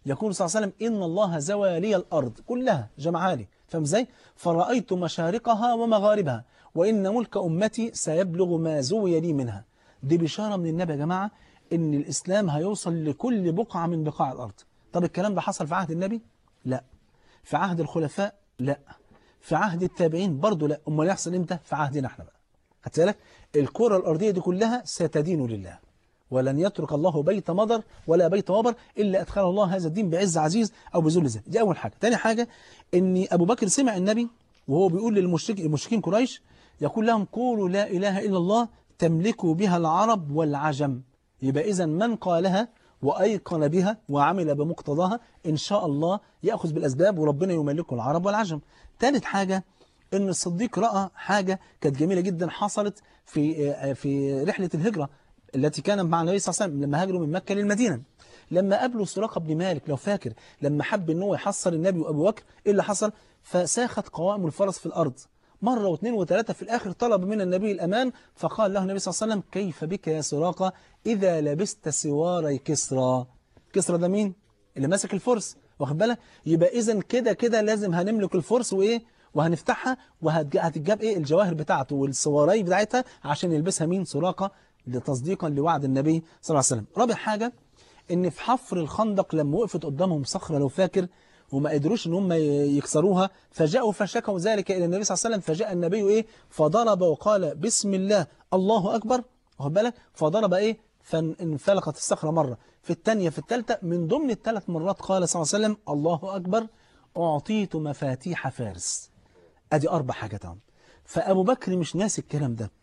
يقول صلى الله عليه وسلم إن الله زوى لي الأرض كلها جمعها لي فاهم ازاي؟ فرأيت مشارقها ومغاربها وإن ملك أمتي سيبلغ ما زوي لي منها دي بشارة من النبي يا جماعة إن الإسلام هيوصل لكل بقعة من بقاع الأرض طب الكلام ده حصل في عهد النبي؟ لا في عهد الخلفاء؟ لا في عهد التابعين برضه لا أمال يحصل إمتى؟ في عهدنا احنا بقى خدت بالك؟ الكرة الأرضية دي كلها ستدين لله ولن يترك الله بيت مضر ولا بيت وبر إلا أدخله الله هذا الدين بعز عزيز أو بذل ذل دي أول حاجة تاني حاجة إن أبو بكر سمع النبي وهو بيقول للمشرك المشركين قريش يقول لهم قولوا لا إله إلا الله تملكوا بها العرب والعجم يبقى إذا من قالها وأيقن بها وعمل بمقتضاها إن شاء الله يأخذ بالأسباب وربنا يملكه العرب والعجم ثالث حاجة ان الصديق راى حاجه كانت جميله جدا حصلت في في رحله الهجره التي كانت مع النبي صلى الله عليه وسلم لما هاجروا من مكه للمدينه لما قابلوا سراقه بن مالك لو فاكر لما حب ان هو يحصر النبي وابو بكر ايه اللي حصل فساخت قوائم الفرس في الارض مرة واثنين وثلاثة في الآخر طلب من النبي الأمان فقال له النبي صلى الله عليه وسلم كيف بك يا سراقة إذا لبست سواري كسرى كسرى ده مين؟ اللي ماسك الفرس واخد بالك يبقى إذا كده كده لازم هنملك الفرس وإيه وهنفتحها وهتجاب ايه الجواهر بتاعته والسواري بتاعتها عشان يلبسها مين سراقة تصديقا لوعد النبي صلى الله عليه وسلم رابع حاجة ان في حفر الخندق لما وقفت قدامهم صخرة لو فاكر وما قدروش ان هم يكسروها فجاءوا فشكوا ذلك الى النبي صلى الله عليه وسلم فجاء النبي ايه فضرب وقال بسم الله الله اكبر واخد بالك فضرب ايه فانفلقت الصخرة مرة في الثانية في الثالثة من ضمن الثلاث مرات قال صلى الله عليه وسلم الله اكبر اعطيت مفاتيح فارس ادي اربع حاجات اهم فابو بكر مش ناسي الكلام ده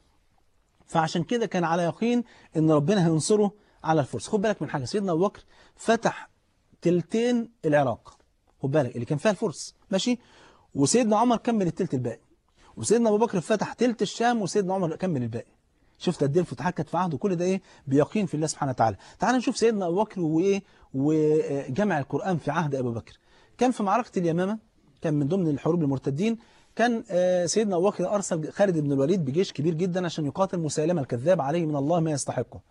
فعشان كده كان على يقين ان ربنا هينصره على الفرس خد بالك من حاجه سيدنا ابو بكر فتح تلتين العراق خد بالك اللي كان فيها الفرس ماشي وسيدنا عمر كمل التلت الباقي وسيدنا ابو بكر فتح تلت الشام وسيدنا عمر كمل الباقي شفت قد ايه الفتوحات كانت في عهده كل ده ايه بيقين في الله سبحانه وتعالى تعال نشوف سيدنا ابو بكر وايه وجمع القران في عهد ابو بكر كان في معركه اليمامه كان من ضمن الحروب المرتدين كان سيدنا أبو بكر أرسل خالد بن الوليد بجيش كبير جدا عشان يقاتل مسيلمة الكذاب عليه من الله ما يستحقه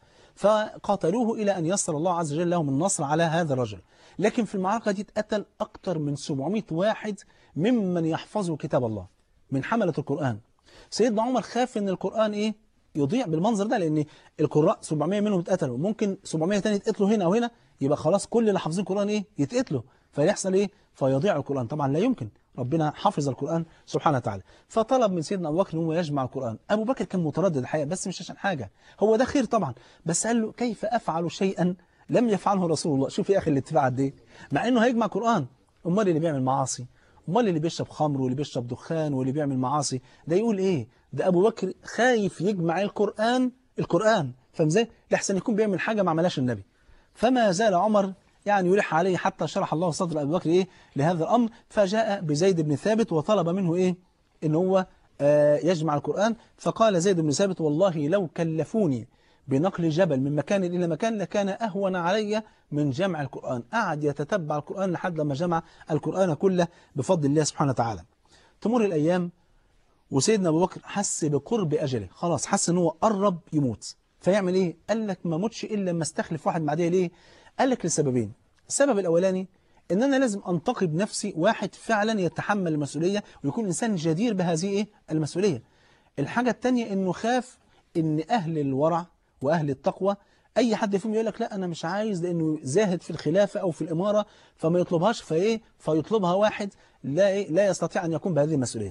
فقاتلوه إلى أن يسر الله عز وجل لهم النصر على هذا الرجل لكن في المعركة دي اتقتل أكثر من 700 واحد ممن يحفظوا كتاب الله من حملة القرآن سيدنا عمر خاف أن القرآن إيه يضيع بالمنظر ده لأن القراء 700 منهم اتقتلوا ممكن 700 تاني يتقتلوا هنا أو هنا يبقى خلاص كل اللي حافظين القرآن إيه يتقتلوا فيحصل إيه فيضيع القرآن طبعا لا يمكن ربنا حفظ القرآن سبحانه وتعالى فطلب من سيدنا أبو بكر أنه يجمع القرآن أبو بكر كان متردد الحقيقة بس مش عشان حاجة هو ده خير طبعا بس قال له كيف أفعل شيئا لم يفعله رسول الله شوف يا أخي الاتفاق قد ايه مع أنه هيجمع قرآن أمال اللي بيعمل معاصي أمال اللي بيشرب خمر واللي بيشرب دخان واللي بيعمل معاصي ده يقول إيه ده أبو بكر خايف يجمع القرآن القرآن فاهم ازاي لحسن يكون بيعمل حاجة ما عملهاش النبي فما زال عمر يعني يلح عليه حتى شرح الله صدر أبي بكر إيه لهذا الأمر فجاء بزيد بن ثابت وطلب منه إيه إن هو آه يجمع القرآن فقال زيد بن ثابت والله لو كلفوني بنقل جبل من مكان إلى مكان لكان أهون علي من جمع القرآن قعد يتتبع القرآن لحد لما جمع القرآن كله بفضل الله سبحانه وتعالى تمر الأيام وسيدنا أبو بكر حس بقرب أجله خلاص حس إن هو قرب يموت فيعمل إيه قال لك ما موتش إلا لما استخلف واحد بعديه ليه قال لك لسببين السبب الأولاني إن أنا لازم أنتقي بنفسي واحد فعلا يتحمل المسؤولية ويكون إنسان جدير بهذه إيه؟ المسؤولية الحاجة الثانية إنه خاف إن أهل الورع وأهل التقوى أي حد فيهم يقول لك لا أنا مش عايز لأنه زاهد في الخلافة أو في الإمارة فما يطلبهاش فإيه فيطلبها واحد لا إيه لا يستطيع أن يقوم بهذه المسؤولية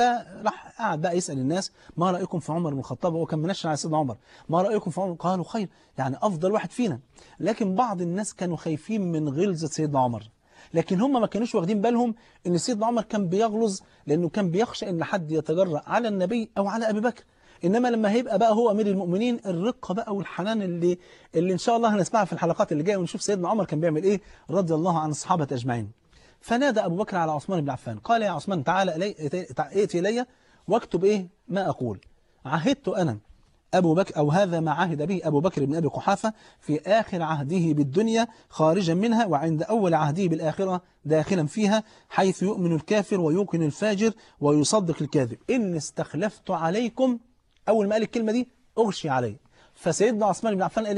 فراح قعد بقى يسأل الناس ما رأيكم في عمر بن الخطاب هو كان منشن على سيدنا عمر ما رأيكم في عمر قالوا خير يعني أفضل واحد فينا لكن بعض الناس كانوا خايفين من غلظة سيدنا عمر لكن هم ما كانوش واخدين بالهم ان سيدنا عمر كان بيغلظ لأنه كان بيخشى ان حد يتجرأ على النبي أو على أبي بكر إنما لما هيبقى بقى هو أمير المؤمنين الرقة بقى والحنان اللي اللي إن شاء الله هنسمعها في الحلقات اللي جاية ونشوف سيدنا عمر كان بيعمل إيه رضي الله عن الصحابة أجمعين فنادى أبو بكر على عثمان بن عفان قال يا عثمان تعالى إلي ائتي إلي واكتب إيه ما أقول عهدت أنا أبو بكر أو هذا ما عهد به أبو بكر بن أبي قحافة في آخر عهده بالدنيا خارجا منها وعند أول عهده بالآخرة داخلا فيها حيث يؤمن الكافر ويوقن الفاجر ويصدق الكاذب إن استخلفت عليكم أول ما قال الكلمة دي أغشي علي فسيدنا عثمان بن عفان قال إيه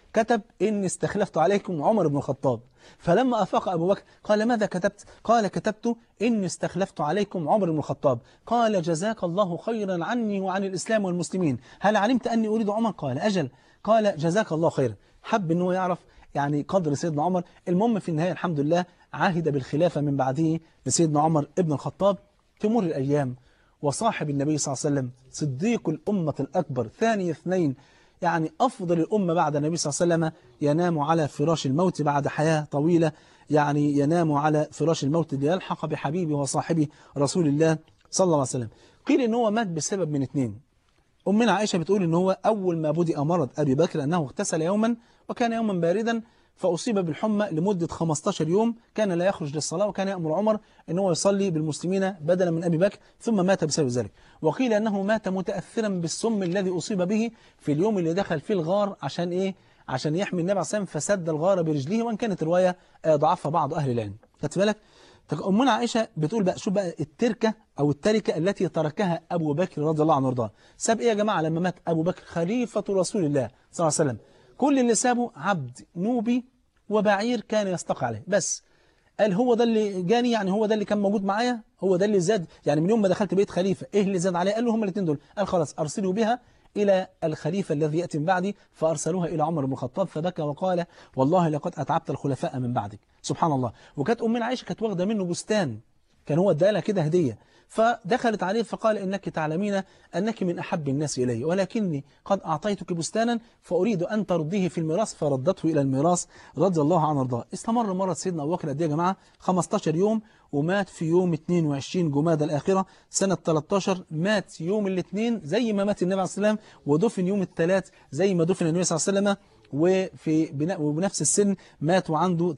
كتب إني استخلفت عليكم عمر بن الخطاب فلما أفاق أبو بكر قال ماذا كتبت قال كتبت إني استخلفت عليكم عمر بن الخطاب قال جزاك الله خيرا عني وعن الإسلام والمسلمين هل علمت أني أريد عمر قال أجل قال جزاك الله خيرا حب أنه يعرف يعني قدر سيدنا عمر المهم في النهاية الحمد لله عهد بالخلافة من بعده لسيدنا عمر ابن الخطاب تمر الأيام وصاحب النبي صلى الله عليه وسلم صديق الأمة الأكبر ثاني اثنين يعني أفضل الأمة بعد النبي صلى الله عليه وسلم ينام على فراش الموت بعد حياة طويلة يعني ينام على فراش الموت ليلحق بحبيبه وصاحبه رسول الله صلى الله عليه وسلم قيل إن هو مات بسبب من اثنين أمنا عائشة بتقول إن هو أول ما بدأ مرض أبي بكر أنه اغتسل يوما وكان يوما باردا فأصيب بالحمى لمدة 15 يوم كان لا يخرج للصلاة وكان يأمر عمر أن هو يصلي بالمسلمين بدلا من أبي بكر ثم مات بسبب ذلك وقيل أنه مات متأثرا بالسم الذي أصيب به في اليوم اللي دخل فيه الغار عشان إيه عشان يحمي النبي عليه الصلاة والسلام فسد الغار برجله وإن كانت رواية آه، ضعفها بعض أهل العلم خدت بالك طب أمنا عائشة بتقول بقى شوف بقى التركة أو التركة التي تركها أبو بكر رضي الله عنه وارضاه ساب إيه يا جماعة لما مات أبو بكر خليفة رسول الله صلى الله عليه وسلم كل اللي سابه عبد نوبي وبعير كان يستقى عليه بس قال هو ده اللي جاني يعني هو ده اللي كان موجود معايا هو ده اللي زاد يعني من يوم ما دخلت بيت خليفة ايه اللي زاد عليه قال له هم الاثنين دول قال خلاص ارسلوا بها إلى الخليفة الذي يأتي من بعدي فأرسلوها إلى عمر بن الخطاب فبكى وقال والله لقد أتعبت الخلفاء من بعدك سبحان الله وكانت أمنا عائشة كانت واخدة منه بستان كان هو ادالها كده هدية فدخلت عليه فقال إنك تعلمين أنك من أحب الناس إلي ولكني قد أعطيتك بستانا فأريد أن ترديه في الميراث فردته إلى الميراث رضي الله عنه وارضاه استمر مرض سيدنا أبو بكر قد إيه يا جماعة 15 يوم ومات في يوم 22 جماد الآخرة سنة 13 مات يوم الاثنين زي ما مات النبي عليه الصلاة والسلام ودفن يوم الثلاث زي ما دفن النبي صلى الله عليه وسلم وفي بنا- وبنفس السن مات وعنده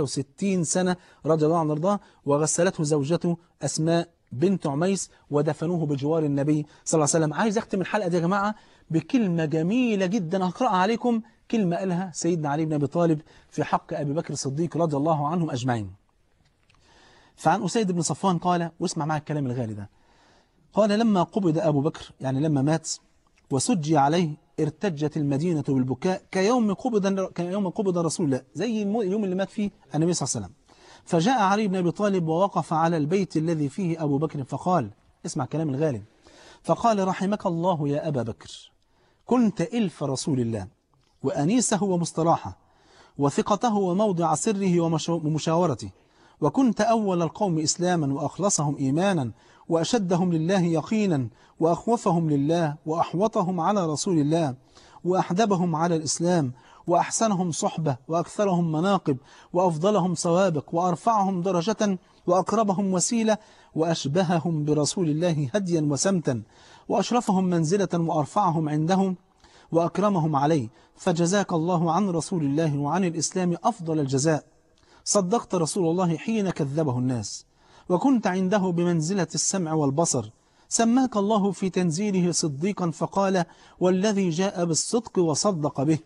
63 سنة رضي الله عنه وارضاه وغسلته زوجته أسماء بنت عميس ودفنوه بجوار النبي صلى الله عليه وسلم عايز أختم الحلقة دي يا جماعة بكلمة جميلة جدا هقرأها عليكم كلمة قالها سيدنا علي بن أبي طالب في حق أبي بكر الصديق رضي الله عنهم أجمعين فعن أسيد بن صفوان قال واسمع معي الكلام الغالي ده قال لما قبض أبو بكر يعني لما مات وسجي عليه ارتجت المدينة بالبكاء كيوم قبض كيوم قبض رسول الله زي الم- اليوم اللي مات فيه النبي صلى الله عليه وسلم فجاء علي بن أبي طالب ووقف على البيت الذي فيه أبو بكر فقال اسمع كلام الغالي فقال رحمك الله يا أبا بكر كنت إلف رسول الله وأنيسه ومستراحه وثقته وموضع سره ومشو- ومشاورته وكنت أول القوم إسلاما وأخلصهم إيمانا وأشدهم لله يقينا وأخوفهم لله وأحوطهم على رسول الله وأحدبهم على الإسلام وأحسنهم صحبة وأكثرهم مناقب وأفضلهم سوابق وأرفعهم درجة وأقربهم وسيلة وأشبههم برسول الله هديا وسمتا وأشرفهم منزلة وأرفعهم عندهم وأكرمهم عليه فجزاك الله عن رسول الله وعن الإسلام أفضل الجزاء صدقت رسول الله حين كذبه الناس وكنت عنده بمنزلة السمع والبصر سماك الله في تنزيله صديقا فقال والذي جاء بالصدق وصدق به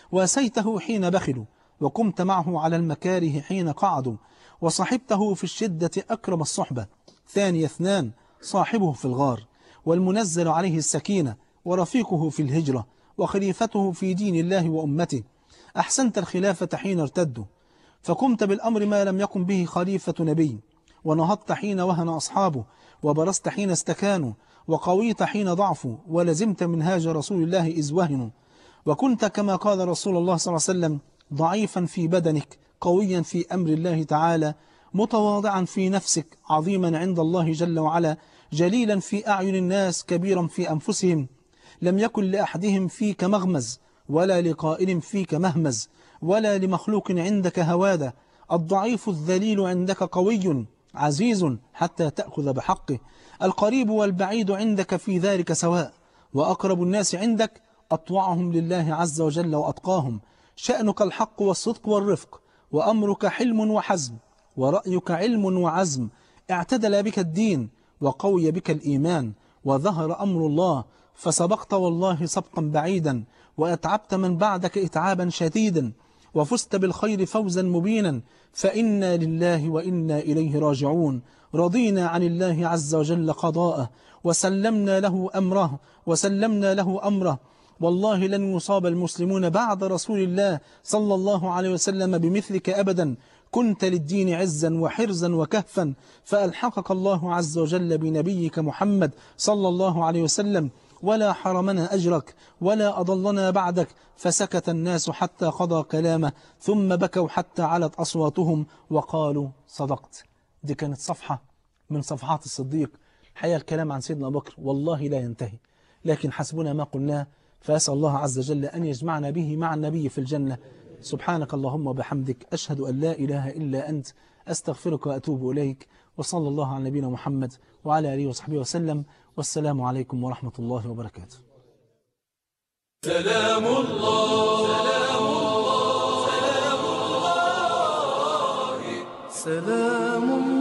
واسيته حين بخلوا وقمت معه على المكاره حين قعدوا وصحبته في الشدة أكرم الصحبة ثاني اثنان صاحبه في الغار والمنزل عليه السكينة ورفيقه في الهجرة وخليفته في دين الله وأمته أحسنت الخلافة حين ارتدوا فقمت بالأمر ما لم يقم به خليفة نبي ونهضت حين وهن أصحابه وبرزت حين استكانوا وقويت حين ضعفوا ولزمت منهاج رسول الله إذ وهنوا وكنت كما قال رسول الله صلى الله عليه وسلم ضعيفا في بدنك قويا في أمر الله تعالى متواضعا في نفسك عظيما عند الله جل وعلا جليلا في أعين الناس كبيرا في أنفسهم لم يكن لأحدهم فيك مغمز ولا لقائل فيك مهمز ولا لمخلوق عندك هوادة الضعيف الذليل عندك قوي عزيز حتى تأخذ بحقه القريب والبعيد عندك في ذلك سواء وأقرب الناس عندك أطوعهم لله عز وجل وأتقاهم شأنك الحق والصدق والرفق وأمرك حلم وحزم ورأيك علم وعزم اعتدل بك الدين وقوي بك الإيمان وظهر أمر الله فسبقت والله سبقا بعيدا وأتعبت من بعدك إتعابا شديدا وفزت بالخير فوزا مبينا فإنا لله وإنا إليه راجعون رضينا عن الله عز وجل قضاءه وسلمنا له أمره وسلمنا له أمره والله لن يصاب المسلمون بعد رسول الله صلى الله عليه وسلم بمثلك أبدا كنت للدين عزا وحرزا وكهفا فألحقك الله عز وجل بنبيك محمد صلى الله عليه وسلم ولا حرمنا أجرك ولا أضلنا بعدك فسكت الناس حتى قضى كلامه ثم بكوا حتى علت أصواتهم وقالوا صدقت دي كانت صفحة من صفحات الصديق الحقيقة الكلام عن سيدنا أبو بكر والله لا ينتهي لكن حسبنا ما قلناه فأسأل الله عز وجل أن يجمعنا به مع النبي في الجنة سبحانك اللهم وبحمدك أشهد أن لا إله إلا أنت أستغفرك وأتوب إليك وصلى الله على نبينا محمد وعلى آله وصحبه وسلم والسلام عليكم ورحمة الله وبركاته سلام الله سلام الله سلام